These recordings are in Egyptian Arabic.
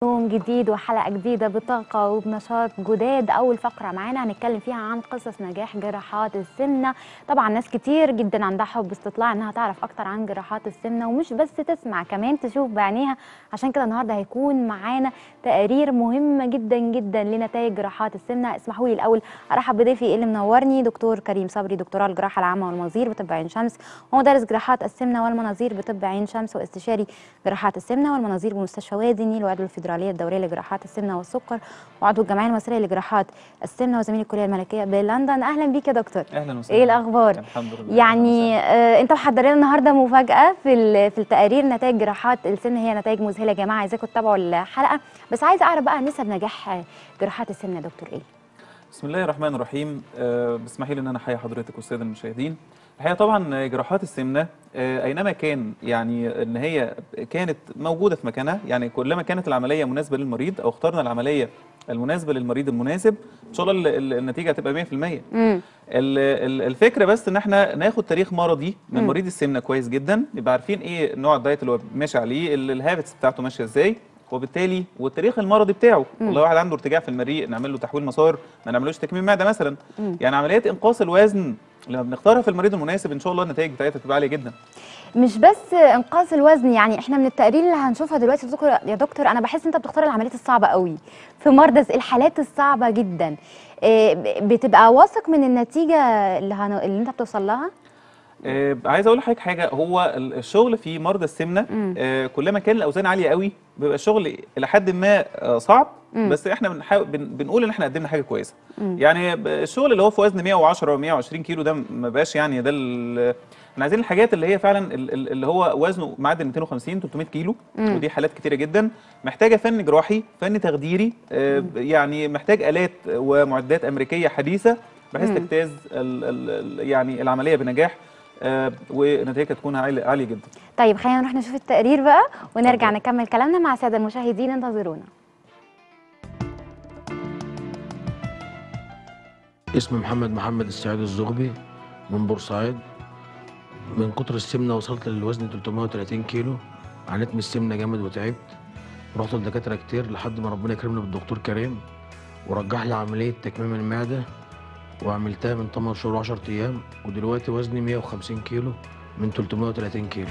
يوم جديد وحلقة جديدة بطاقة وبنشاط جداد أول فقرة معانا هنتكلم فيها عن قصص نجاح جراحات السمنة طبعا ناس كتير جدا عندها حب استطلاع إنها تعرف أكتر عن جراحات السمنة ومش بس تسمع كمان تشوف بعينيها عشان كده النهاردة هيكون معانا تقارير مهمة جدا جدا لنتائج جراحات السمنة اسمحوا لي الأول أرحب بضيفي اللي منورني دكتور كريم صبري دكتوراه الجراحة العامة والمناظير بطب عين شمس ومدرس جراحات السمنة والمناظير بطب عين شمس واستشاري جراحات السمنة والمناظير بمستشفى وادي النيل وعضو الفيدرالية الدورية لجراحات السمنة والسكر وعضو الجمعية المصرية لجراحات السمنة وزميل الكلية الملكية بلندن أهلا بيك يا دكتور اهلا وسهلا ايه الاخبار الحمد لله يعني آه انت محضر لنا النهارده مفاجاه في ال- في التقارير نتائج جراحات السن هي نتائج مذهله يا جماعه عايزاكم تتابعوا الحلقه بس عايزه اعرف بقى نسب نجاح آه، جراحات السن يا دكتور ايه بسم الله الرحمن الرحيم أه بسمحي لي ان انا احيي حضرتك والساده المشاهدين الحقيقه طبعا جراحات السمنه أه اينما كان يعني ان هي كانت موجوده في مكانها يعني كلما كانت العمليه مناسبه للمريض او اخترنا العمليه المناسبه للمريض المناسب ان شاء الله ال- ال- النتيجه هتبقى 100% امم ال- ال- الفكره بس ان احنا ناخد تاريخ مرضي من مم. مريض السمنه كويس جدا يبقى عارفين ايه نوع الدايت اللي هو ماشي عليه ال- الهابتس بتاعته ماشيه ازاي وبالتالي والتاريخ المرضي بتاعه مم. والله واحد عنده ارتجاع في المريء نعمل له تحويل مسار ما نعملوش تكميم معده مثلا مم. يعني عمليات انقاص الوزن لما بنختارها في المريض المناسب ان شاء الله النتائج بتاعتها بتبقى عاليه جدا مش بس انقاص الوزن يعني احنا من التقارير اللي هنشوفها دلوقتي يا دكتور يا دكتور انا بحس انت بتختار العمليات الصعبه قوي في مرضى الحالات الصعبه جدا آه، ب- بتبقى واثق من النتيجه اللي, هن... اللي انت بتوصل لها آه عايز اقول لحضرتك حاجه هو ال- الشغل في مرضى السمنه مم. آه كلما كان الاوزان عاليه قوي بيبقى الشغل الى حد ما آه صعب مم. بس احنا بنحاول بن بنقول ان احنا قدمنا حاجه كويسه مم. يعني ب- الشغل اللي هو في وزن 110 و120 كيلو ده ما بقاش يعني ده ال- احنا عايزين الحاجات اللي هي فعلا ال- ال- اللي هو وزنه معدل 250 300 كيلو مم. ودي حالات كتيره جدا محتاجه فن جراحي فن تخديري آه يعني محتاج الات ومعدات امريكيه حديثه بحيث مم. تجتاز ال ال ال يعني العمليه بنجاح آه، ونتائجها تكون عاليه عاليه جدا طيب خلينا نروح نشوف التقرير بقى ونرجع اتفضل. نكمل كلامنا مع الساده المشاهدين انتظرونا اسمي محمد محمد السعيد الزغبي من بورسعيد من كتر السمنة وصلت للوزن 330 كيلو عانيت من السمنة جامد وتعبت رحت لدكاترة كتير لحد ما ربنا يكرمني بالدكتور كريم ورجح لي عملية تكميم المعدة وعملتها من 8 شهور و10 أيام ودلوقتي وزني 150 كيلو من 330 كيلو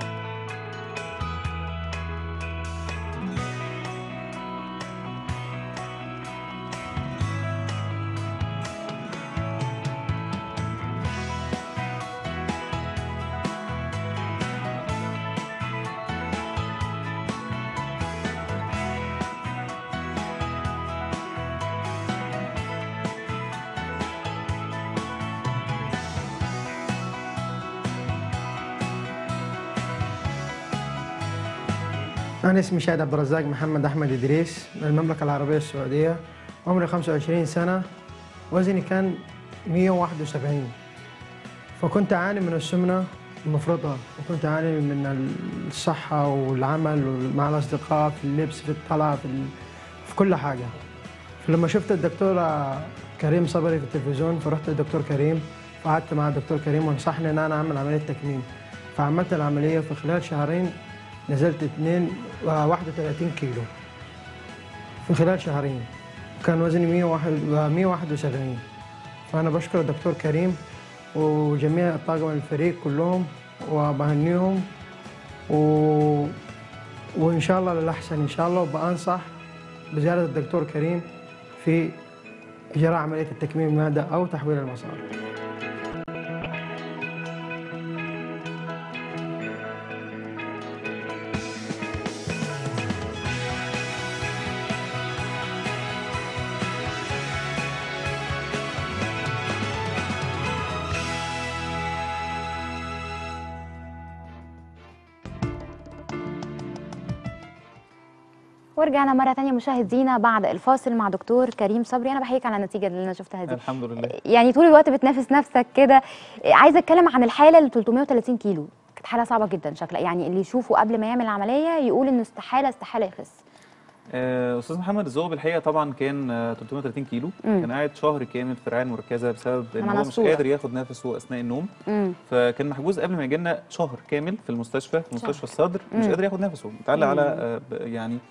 أنا اسمي شاهد عبد الرزاق محمد أحمد إدريس من المملكة العربية السعودية عمري 25 سنة وزني كان 171 فكنت أعاني من السمنة المفرطة وكنت أعاني من الصحة والعمل مع الأصدقاء في اللبس في الطلعة في, ال... في كل حاجة فلما شفت الدكتور كريم صبري في التلفزيون فرحت للدكتور كريم وقعدت مع الدكتور كريم ونصحني ان انا اعمل عمليه تكميم فعملت العمليه في خلال شهرين نزلت 2 31 كيلو في خلال شهرين كان وزني 101 171 فانا بشكر الدكتور كريم وجميع الطاقم الفريق كلهم وبهنيهم و... وان شاء الله للاحسن ان شاء الله وبانصح بزياره الدكتور كريم في اجراء عمليه التكميم المعده او تحويل المسار ورجعنا مره تانية مشاهدينا بعد الفاصل مع دكتور كريم صبري انا بحييك على النتيجه اللي انا شفتها دي الحمد لله يعني طول الوقت بتنافس نفسك كده عايزه اتكلم عن الحاله اللي 330 كيلو كانت حاله صعبه جدا شكلها يعني اللي يشوفه قبل ما يعمل العمليه يقول انه استحاله استحاله يخس آه، استاذ محمد الزوب الحقيقه طبعا كان آه، 330 كيلو مم. كان قاعد شهر كامل في رعايه مركزه بسبب ان معنا هو مش الصورة. قادر ياخد نفسه اثناء النوم امم فكان محجوز قبل ما يجي لنا شهر كامل في المستشفى في مستشفى الصدر مش مم. قادر ياخد نفسه متعلق مم. على آه، ب- يعني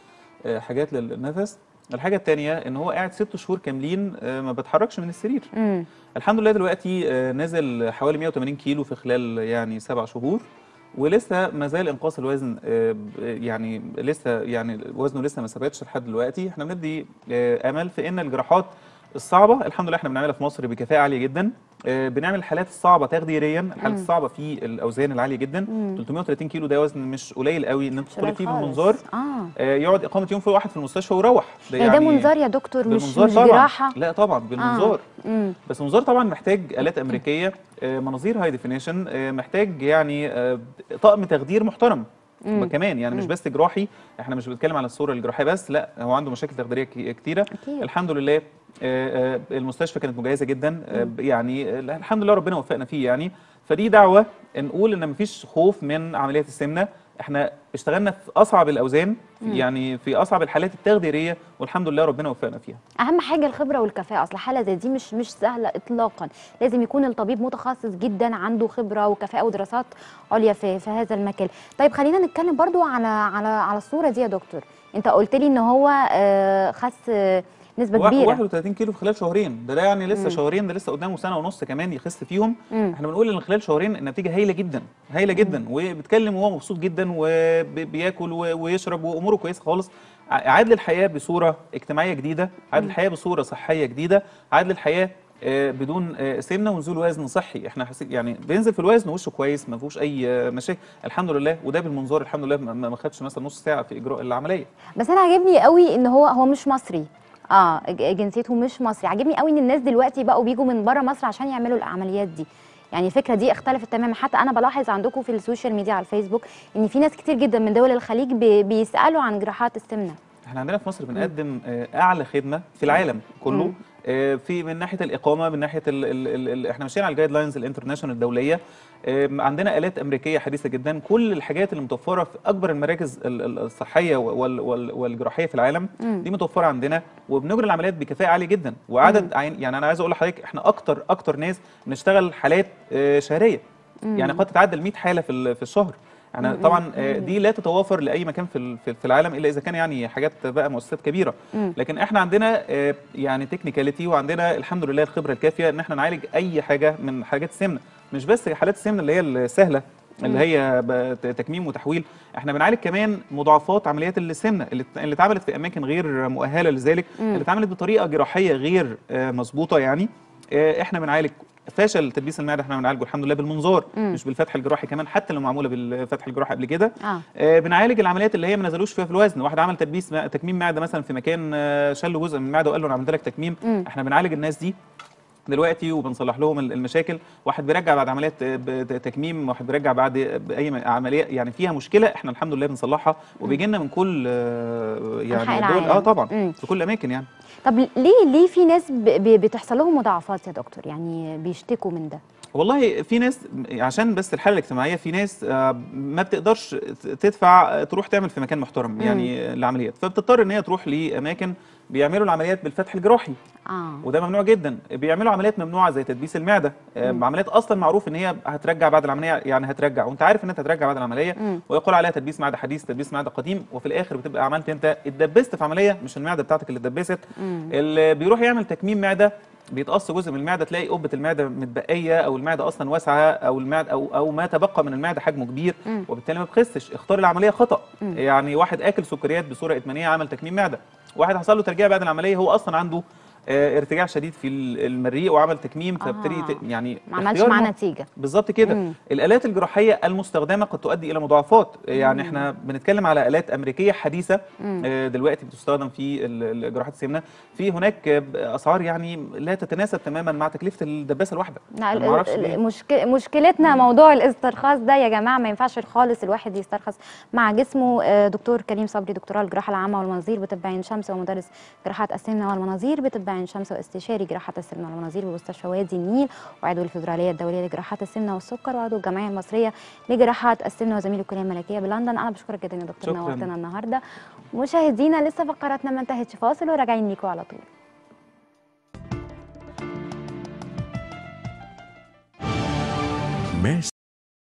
آه، حاجات للنفس الحاجه الثانيه ان هو قاعد ست شهور كاملين آه، ما بتحركش من السرير مم. الحمد لله دلوقتي آه، نزل حوالي 180 كيلو في خلال يعني سبع شهور ولسه ما زال انقاص الوزن آه، ب- يعني لسه يعني وزنه لسه ما ثبتش لحد دلوقتي احنا بندي آه، امل في ان الجراحات الصعبه الحمد لله احنا بنعملها في مصر بكفاءه عاليه جدا آه، بنعمل الحالات الصعبه تخديريا الحالات مم. الصعبه في الاوزان العاليه جدا مم. 330 كيلو ده وزن مش قليل قوي ان انت تدخلي فيه خالص. بالمنظار اه آه، يقعد اقامه يوم في واحد في المستشفى ويروح يعني ده منظار يا دكتور مش بالمنظار مش طبعا جراحه لا طبعا بالمنظار مم. بس المنظار طبعا محتاج الات امريكيه آه، مناظير هاي ديفينيشن محتاج يعني آه، طقم تخدير محترم مم. كمان يعني مش مم. بس جراحي احنا مش بنتكلم على الصوره الجراحيه بس لا هو عنده مشاكل تخديريه ك- كتيره اكيد الحمد لله آه، آه، المستشفى كانت مجهزه جدا آه، ب- يعني آه، الحمد لله ربنا وفقنا فيه يعني فدي دعوه نقول ان مفيش خوف من عمليات السمنه احنا اشتغلنا في اصعب الاوزان مم. يعني في اصعب الحالات التخديريه والحمد لله ربنا وفقنا فيها اهم حاجه الخبره والكفاءه اصل حاله زي دي مش مش سهله اطلاقا لازم يكون الطبيب متخصص جدا عنده خبره وكفاءه ودراسات عليا في في هذا المجال طيب خلينا نتكلم برضو على على على الصوره دي يا دكتور انت قلت لي ان هو آه، خس آه، نسبه وا- كبيره 31 كيلو في خلال شهرين ده, ده يعني لسه مم. شهرين ده لسه قدامه سنه ونص كمان يخس فيهم مم. احنا بنقول ان خلال شهرين النتيجه هايله جدا هايله جدا وبيتكلم وهو مبسوط جدا وبياكل ويشرب واموره كويسه خالص ع- عاد للحياه بصوره اجتماعيه جديده عاد مم. للحياه بصوره صحيه جديده عاد للحياه آه، بدون آه، سمنه ونزول وزن صحي احنا حسيت يعني بينزل في الوزن وشه كويس ما فيهوش اي آه، مشاكل الحمد لله وده بالمنظار الحمد لله ما ما خدش مثلا نص ساعه في اجراء العمليه بس انا عاجبني قوي ان هو هو مش مصري اه ج- جنسيته مش مصري عاجبني قوي ان الناس دلوقتي بقوا بيجوا من بره مصر عشان يعملوا العمليات دي يعني الفكره دي اختلفت تماما حتى انا بلاحظ عندكم في السوشيال ميديا على الفيسبوك ان في ناس كتير جدا من دول الخليج بي بيسالوا عن جراحات السمنه احنا عندنا في مصر بنقدم آه، اعلى خدمه في العالم كله مم. آه، في من ناحيه الاقامه من ناحيه ال ال ال ال احنا ماشيين على الجايد لاينز الانترناشونال الدوليه آم، عندنا الات امريكيه حديثه جدا كل الحاجات اللي متوفره في اكبر المراكز ال- ال- الصحيه وال وال والجراحيه في العالم مم. دي متوفره عندنا وبنجري العمليات بكفاءه عاليه جدا وعدد عين يعني انا عايز اقول لحضرتك احنا اكتر اكتر ناس بنشتغل حالات آه، شهريه مم. يعني قد تتعدى ال 100 حاله في ال- في الشهر يعني مم. طبعا آه، مم. دي لا تتوافر لاي مكان في ال- في في العالم الا اذا كان يعني حاجات بقى مؤسسات كبيره مم. لكن احنا عندنا آه، يعني تكنيكاليتي وعندنا الحمد لله الخبره الكافيه ان احنا نعالج اي حاجه من حاجات السمنه مش بس حالات السمنه اللي هي السهله اللي هي ب- ت- تكميم وتحويل احنا بنعالج كمان مضاعفات عمليات السمنه اللي اللي اتعملت في اماكن غير مؤهله لذلك مم. اللي اتعملت بطريقه جراحيه غير آه، مظبوطه يعني آه، احنا بنعالج فشل تدبيس المعده احنا بنعالجه الحمد لله بالمنظار مم. مش بالفتح الجراحي كمان حتى لو معموله بالفتح الجراحي قبل كده اه آه، بنعالج العمليات اللي هي ما نزلوش فيها في الوزن واحد عمل تدبيس مع- تكميم معده مثلا في مكان آه، شال جزء من المعده وقال له انا عملت لك تكميم مم. احنا بنعالج الناس دي دلوقتي وبنصلح لهم ال- المشاكل واحد بيرجع بعد عمليات آه، ب- تكميم واحد بيرجع بعد باي م- عمليه يعني فيها مشكله احنا الحمد لله بنصلحها وبيجي لنا من كل آه، أنحاء يعني دول اه العالم. طبعا مم. في كل الاماكن يعني طب ليه ليه في ناس ب- ب- بتحصل لهم مضاعفات يا دكتور يعني بيشتكوا من ده والله في ناس عشان بس الحاله الاجتماعيه في ناس آه، ما بتقدرش تدفع آه، تروح تعمل في مكان محترم يعني العمليات فبتضطر ان هي تروح لاماكن بيعملوا العمليات بالفتح الجراحي اه وده ممنوع جدا بيعملوا عمليات ممنوعه زي تدبيس المعده آه، عمليات اصلا معروف ان هي هترجع بعد العمليه يعني هترجع وانت عارف ان انت هترجع بعد العمليه مم. ويقول عليها تدبيس معده حديث تدبيس معده قديم وفي الاخر بتبقى عملت انت اتدبست في عمليه مش المعده بتاعتك اللي اتدبست مم. اللي بيروح يعمل تكميم معده بيتقص جزء من المعده تلاقي قبه المعده متبقيه او المعده اصلا واسعه او المعده او او ما تبقى من المعده حجمه كبير مم. وبالتالي ما بتخسش اختار العمليه خطا مم. يعني واحد اكل سكريات بصوره ادمانيه عمل تكميم معده واحد حصل له ترجيع بعد العمليه هو اصلا عنده آه، ارتجاع شديد في ال- المريء وعمل تكميم فابتدي آه. ت- يعني ما عملش اختيار معاه مه- نتيجه بالظبط كده مم. الالات الجراحيه المستخدمه قد تؤدي الى مضاعفات يعني احنا بنتكلم على الات امريكيه حديثه مم. آه، دلوقتي بتستخدم في ال- ال- جراحات السمنه في هناك آه، اسعار يعني لا تتناسب تماما مع تكلفه الدباسه الواحده لا أنا ما أعرفش ال- ليه. ال- مشك... مشكلتنا موضوع الاسترخاص ده يا جماعه ما ينفعش خالص الواحد يسترخص مع جسمه آه، دكتور كريم صبري دكتوراه الجراحه العامه والمناظير بطب عين شمس ومدرس جراحات السمنه والمناظير بطب عين شمس واستشاري جراحات السمنه والمناظير بمستشفى وادي النيل وعضو الفدراليه الدوليه لجراحات السمنه والسكر وعضو الجمعيه المصريه لجراحات السمنه وزميل الكليه الملكيه بلندن انا بشكرك جدا يا دكتور شكراً. نورتنا النهارده مشاهدينا لسه فقراتنا ما انتهتش فاصل وراجعين ليكم على طول ماس